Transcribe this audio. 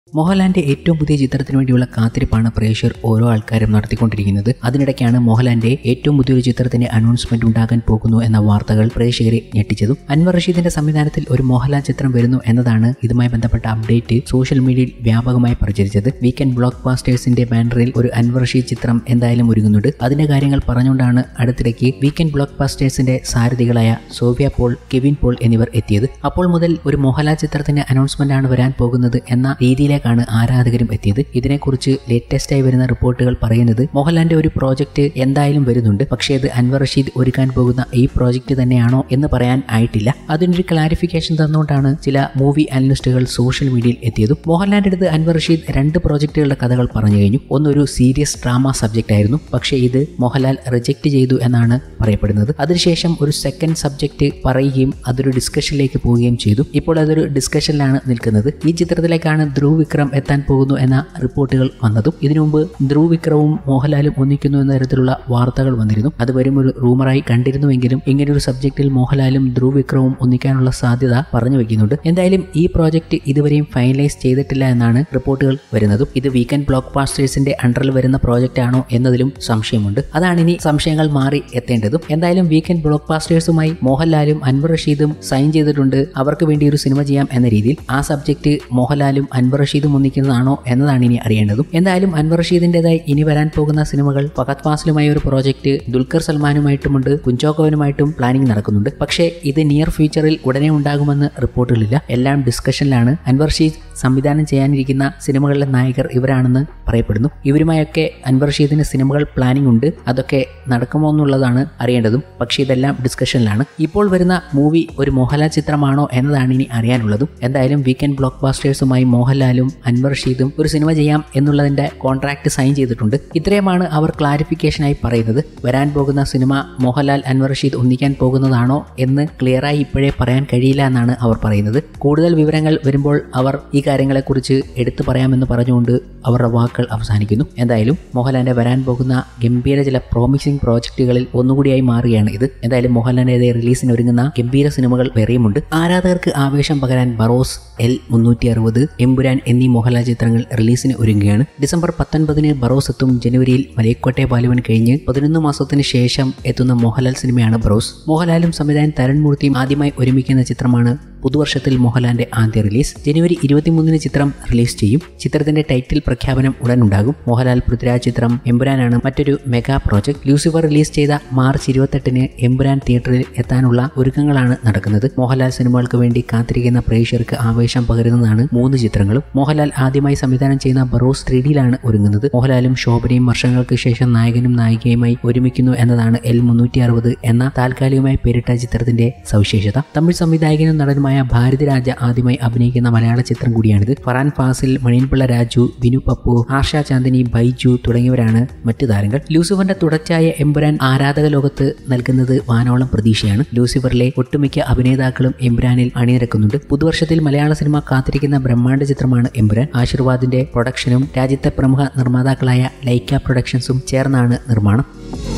മോഹൻലാലിന്റെ ഏറ്റവും പുതിയ ചിത്രത്തിന് വേണ്ടിയുള്ള കാത്തിരിപ്പാണ് പ്രേക്ഷകർ ഓരോ ആൾക്കാരും നടത്തിക്കൊണ്ടിരിക്കുന്നത് അതിനിടയ്ക്കാണ് മോഹൻലാലിന്റെ ഏറ്റവും പുതിയൊരു ചിത്രത്തിന്റെ അനൗൺസ്മെന്റ് ഉണ്ടാകാൻ പോകുന്നു എന്ന വാർത്തകൾ പ്രേക്ഷകരെ ഞെട്ടിച്ചതും അൻവർ റഷീദിന്റെ സംവിധാനത്തിൽ ഒരു മോഹൻലാൽ ചിത്രം വരുന്നു എന്നതാണ് ഇതുമായി ബന്ധപ്പെട്ട അപ്ഡേറ്റ് സോഷ്യൽ മീഡിയയിൽ വ്യാപകമായി പ്രചരിച്ചത് വീക്കെൻഡ് ബ്ലോക്ക് ബാസ്റ്റേഴ്സിന്റെ ബാനറിൽ ഒരു അൻവർ റഷീദ് ചിത്രം എന്തായാലും ഒരുങ്ങുന്നുണ്ട് അതിന്റെ കാര്യങ്ങൾ പറഞ്ഞുകൊണ്ടാണ് അടുത്തിടയ്ക്ക് വീക്കെൻഡ് ബ്ലോക്ക് ബാസ്റ്റേഴ്സിന്റെ സാരഥികളായ സോഫിയ പോൾ കെവിൻ പോൾ എന്നിവർ എത്തിയത് അപ്പോൾ മുതൽ ഒരു മോഹൻലാൽ ചിത്രത്തിന്റെ അനൗൺസ്മെന്റ് ആണ് വരാൻ പോകുന്നത് എന്ന രീതിയിലേക്കാണ് ആരാധകരും എത്തിയത് ഇതിനെക്കുറിച്ച് ലേറ്റസ്റ്റ് ആയി വരുന്ന റിപ്പോർട്ടുകൾ പറയുന്നത് മോഹൻലാലിന്റെ ഒരു പ്രോജക്റ്റ് എന്തായാലും വരുന്നുണ്ട് പക്ഷേ അത് അൻവർ റഷീദ് ഒരുക്കാൻ പോകുന്ന ഈ പ്രോജക്റ്റ് തന്നെയാണോ എന്ന് പറയാൻ ആയിട്ടില്ല അതിനൊരു ക്ലാരിഫിക്കേഷൻ തന്നുകൊണ്ടാണ് ചില മൂവി അനലിസ്റ്റുകൾ സോഷ്യൽ മീഡിയയിൽ എത്തിയതും മോഹൻലാലിന്റെ അടുത്ത് അൻവർ റഷീദ് രണ്ട് പ്രോജക്റ്റുകളുടെ കഥകൾ പറഞ്ഞു കഴിഞ്ഞു ഒന്നൊരു സീരിയസ് ഡ്രാമ സബ്ജക്റ്റ് ആയിരുന്നു പക്ഷേ ഇത് മോഹൻലാൽ റിജക്റ്റ് ചെയ്തു എന്നാണ് പറയപ്പെടുന്നത് അതിനുശേഷം ഒരു സെക്കൻഡ് സബ്ജക്റ്റ് പറയുകയും അതൊരു ഡിസ്കഷനിലേക്ക് പോവുകയും ചെയ്തു ഇപ്പോൾ അതൊരു ഡിസ്കഷനിലാണ് നിൽക്കുന്നത് ഈ ചിത്രത്തിലേക്കാണ് ധ്രുവ് വിക്രം എത്താൻ പോകുന്നു എന്ന റിപ്പോർട്ടുകൾ വന്നതും ഇതിനു മുമ്പ് ധ്രുവ് വിക്രവും മോഹൻലാലും ഒന്നിക്കുന്നു എന്ന തരത്തിലുള്ള വാർത്തകൾ വന്നിരുന്നു അത് വരും ഒരു റൂമറായി കണ്ടിരുന്നുവെങ്കിലും ഇങ്ങനൊരു സബ്ജക്റ്റിൽ മോഹൻലാലും ധ്രുവ് വിക്രവും ഒന്നിക്കാനുള്ള സാധ്യത പറഞ്ഞു വെക്കുന്നുണ്ട് എന്തായാലും ഈ പ്രോജക്റ്റ് ഇതുവരെയും ഫൈനലൈസ് ചെയ്തിട്ടില്ല എന്നാണ് റിപ്പോർട്ടുകൾ വരുന്നതും ഇത് വീക്കെൻഡ് ബ്ലോക്ക് ബാസ്റ്റേഴ്സിന്റെ അണ്ടറിൽ വരുന്ന പ്രോജക്റ്റ് ആണോ എന്നതിലും സംശയമുണ്ട് അതാണ് ഇനി സംശയങ്ങൾ മാറി എത്തേണ്ടതും എന്തായാലും വീക്കെൻഡ് ബ്ലോക്ക് ബാസ്റ്റേഴ്സുമായി മോഹൻലാലും അൻവർ റഷീദും സൈൻ ചെയ്തിട്ടുണ്ട് അവർക്ക് വേണ്ടി ഒരു സിനിമ ചെയ്യാം എന്ന രീതിയിൽ ആ സബ്ജക്റ്റ് മോഹൻലാലും അൻവർ റഷീദും ഒന്നിക്കുന്നതാണോ എന്നതാണ് ഇനി അറിയേണ്ടതും എന്തായാലും അൻവർ റഷീദിന്റേതായി ഇനി വരാൻ പോകുന്ന സിനിമകൾ ഫഹദ് ഫാസിലുമായി ഒരു പ്രോജക്റ്റ് ദുൽഖർ സൽമാനുമായിട്ടുമുണ്ട് കുഞ്ചോക്കോവനുമായിട്ടും പ്ലാനിംഗ് നടക്കുന്നുണ്ട് പക്ഷേ ഇത് നിയർ ഫ്യൂച്ചറിൽ ഉടനെ ഉണ്ടാകുമെന്ന് റിപ്പോർട്ടുകളില്ല എല്ലാം ഡിസ്കഷനിലാണ് അൻവർ റഷീദ് സംവിധാനം ചെയ്യാനിരിക്കുന്ന സിനിമകളിലെ നായകർ ഇവരാണെന്ന് പറയപ്പെടുന്നു ഇവരുമായൊക്കെ അൻവർ റഷീദിന് സിനിമകൾ പ്ലാനിംഗ് ഉണ്ട് അതൊക്കെ നടക്കുമോ എന്നുള്ളതാണ് അറിയേണ്ടതും പക്ഷേ ഇതെല്ലാം ഡിസ്കഷനിലാണ് ഇപ്പോൾ വരുന്ന മൂവി ഒരു മോഹൻലാൽ ചിത്രമാണോ എന്നതാണ് ഇനി അറിയാനുള്ളതും എന്തായാലും വീക്കെൻഡ് ബ്ലോക്ക് ബാസ്റ്റേഴ്സുമായി മോഹൻലാലും അൻവർ റഷീദും ഒരു സിനിമ ചെയ്യാം എന്നുള്ളതിന്റെ കോൺട്രാക്ട് സൈൻ ചെയ്തിട്ടുണ്ട് ഇത്രയുമാണ് അവർ ക്ലാരിഫിക്കേഷനായി പറയുന്നത് വരാൻ പോകുന്ന സിനിമ മോഹൻലാൽ അൻവർ റഷീദ് ഒന്നിക്കാൻ പോകുന്നതാണോ എന്ന് ക്ലിയറായി ഇപ്പോഴേ പറയാൻ കഴിയില്ല എന്നാണ് അവർ പറയുന്നത് കൂടുതൽ വിവരങ്ങൾ വരുമ്പോൾ അവർ ഈ കാര്യങ്ങളെക്കുറിച്ച് എടുത്തു പറയാമെന്ന് പറഞ്ഞുകൊണ്ട് അവരുടെ വാക്കുകൾ അവസാനിക്കുന്നു എന്തായാലും മോഹൻലാലിന്റെ വരാൻ പോകുന്ന ഗംഭീര ചില പ്രോമിസിംഗ് പ്രോജക്റ്റുകളിൽ ഒന്നുകൂടിയായി മാറുകയാണ് ഇത് എന്തായാലും മോഹൻലാലിന്റെ റിലീസിന് ഒരുങ്ങുന്ന ഗംഭീര സിനിമകൾ വേറെയുമുണ്ട് ആരാധകർക്ക് ആവേശം പകരാൻ ബറോസ് എൽ മുന്നൂറ്റി അറുപത് എമ്പുരാൻ എന്നീ മോഹൻലാൽ ചിത്രങ്ങൾ റിലീസിന് ഒരുങ്ങുകയാണ് ഡിസംബർ പത്തൊൻപതിന് ബറോസ് എത്തും ജനുവരിയിൽ മലയക്കോട്ടെ ബാലുവൻ കഴിഞ്ഞ് പതിനൊന്ന് മാസത്തിന് ശേഷം എത്തുന്ന മോഹൻലാൽ സിനിമയാണ് ബറോസ് മോഹൻലാലും സംവിധായകൻ തരൺ മൂർത്തിയും ആദ്യമായി ഒരുമിക്കുന്ന ചിത്രമാണ് പുതുവർഷത്തിൽ മോഹൻലാലിന്റെ ആദ്യ റിലീസ് ജനുവരി ഇരുപത്തിമൂന്നിന് ചിത്രം റിലീസ് ചെയ്യും ചിത്രത്തിന്റെ ടൈറ്റിൽ പ്രഖ്യാപനം ഉടൻ ഉണ്ടാകും മോഹൻലാൽ പൃഥ്വിരാജ് ചിത്രം എമ്പുരാനാണ് മറ്റൊരു മെഗാ പ്രോജക്ട് ലൂസിഫർ റിലീസ് ചെയ്ത മാർച്ച് ഇരുപത്തെട്ടിന് എമ്പുരാൻ തിയേറ്ററിൽ എത്താനുള്ള ഒരുക്കങ്ങളാണ് നടക്കുന്നത് മോഹൻലാൽ സിനിമകൾക്ക് വേണ്ടി കാത്തിരിക്കുന്ന പ്രേക്ഷകർക്ക് ആവേശം പകരുന്നതാണ് മൂന്ന് ചിത്രങ്ങളും മോഹൻലാൽ ആദ്യമായി സംവിധാനം ചെയ്യുന്ന ബറോസ് ത്രീ ഡിയിലാണ് ഒരുങ്ങുന്നത് മോഹൻലാലും ശോഭനയും വർഷങ്ങൾക്ക് ശേഷം നായകനും നായികയുമായി ഒരുമിക്കുന്നു എന്നതാണ് എൽ മുന്നൂറ്റി അറുപത് എന്ന താൽക്കാലികമായി പേരിട്ട ചിത്രത്തിന്റെ സവിശേഷത തമിഴ് സംവിധായകനും നടനുമായ ഭാരതിരാജ ആദ്യമായി അഭിനയിക്കുന്ന മലയാള ചിത്രം കൂടിയാണിത് ഫറാൻ ഫാസിൽ മണിയൻപിള്ള രാജു വിനു പപ്പു ആർഷ ചാന്ദിനി ബൈജു തുടങ്ങിയവരാണ് മറ്റു താരങ്ങൾ ലൂസിഫറിന്റെ തുടർച്ചയായ എമ്പുരാൻ ആരാധക ലോകത്ത് നൽകുന്നത് വാനോളം പ്രതീക്ഷയാണ് ലൂസിഫറിലെ ഒട്ടുമിക്ക അഭിനേതാക്കളും എമ്പുരാനിൽ അണിനിരക്കുന്നുണ്ട് പുതുവർഷത്തിൽ മലയാള സിനിമ കാത്തിരിക്കുന്ന ബ്രഹ്മാണ്ഡ ചിത്രമാണ് എമ്പുരാൻ ആശീർവാദിന്റെ പ്രൊഡക്ഷനും രാജ്യത്തെ പ്രമുഖ നിർമ്മാതാക്കളായ ലൈക്ക പ്രൊഡക്ഷൻസും ചേർന്നാണ് നിർമ്മാണം